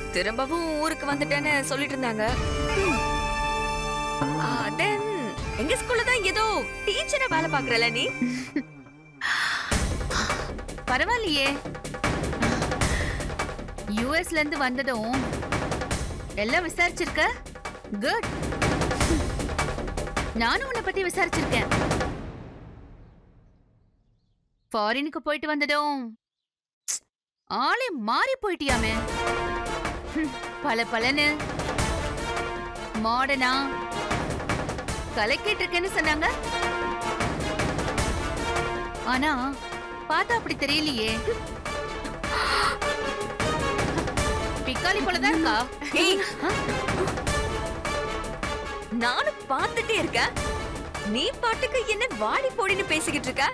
திரும்பவும் ஊருக்கு வந்துட்டேன்னு சொல்லிட்டு இருந்தாங்க தென் எங்க ஸ்கூல்ல தான் ஏதோ டீச்சரா வேலை பாக்குறல நீ பரவாயில்லையே யூஎஸ்ல இருந்து வந்ததும் எல்லாம் விசாரிச்சிருக்க குட் நானும் உன்னை பத்தி விசாரிச்சிருக்கேன் ஃபாரினுக்கு போயிட்டு வந்ததும் ஆளே மாறி போயிட்டியாமே ஹம், பல பலன்னு மாடர்னா கலக்கிட்டு இருக்கேன்னு சொன்னாங்க ஆனா பார்த்தா அப்படி தெரியலையே பிக்காளி போலதான் இருக்கா ஏய், நானும் பார்த்துட்டே இருக்கேன் நீ பாட்டுக்கு என்ன வாடி போடின்னு பேசிக்கிட்டு இருக்க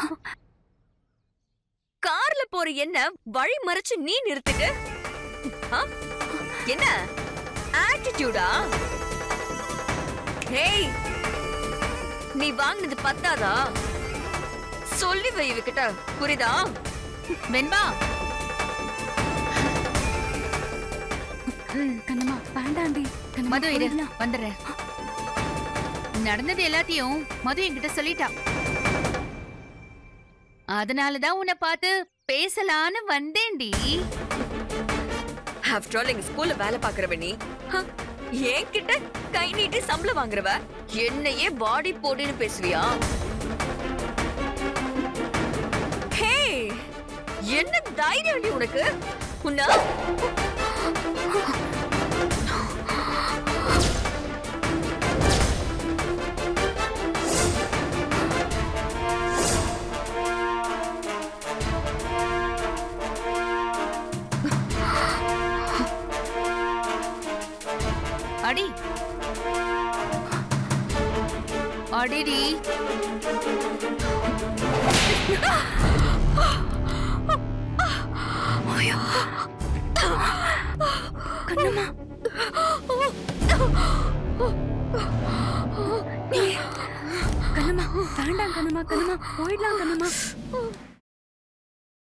கார்ல போற என்ன வழி மறைச்சு நீ நிறுத்துட்டு ஆ? என்ன ஆட்டிடியூடா ஹேய் நீ வாங்கினது பத்தாதா சொல்லி வை இவகிட்ட புரியுதா வெண்பா கண்ணம்மா வேண்டாண்டி கண்ணம்மா, மது இரு போயிடலாம். வந்துடுறேன் நடந்தது எல்லாத்தையும் மது என்கிட்ட சொல்லிட்டா அதனாலதான் உன்னை பார்த்து பேசலான்னு வந்தேன்டி ஆஃப்டர் ஆல் எங்க ஸ்கூல்ல வேலை பாக்குறவ நீ ஹ, என்கிட்ட கை நீட்டி சம்பளம் வாங்குறவ என்னையே பாடி போடுன்னு பேசுவியா ஹே என்ன தைரியம் நீ உனக்கு உன்ன அடி அடிடி கண்ணம்மா கண்ணம்மா வேண்டாம் கண்ணம்மா கண்ணம்மா போயிடலாம் கண்ணம்மா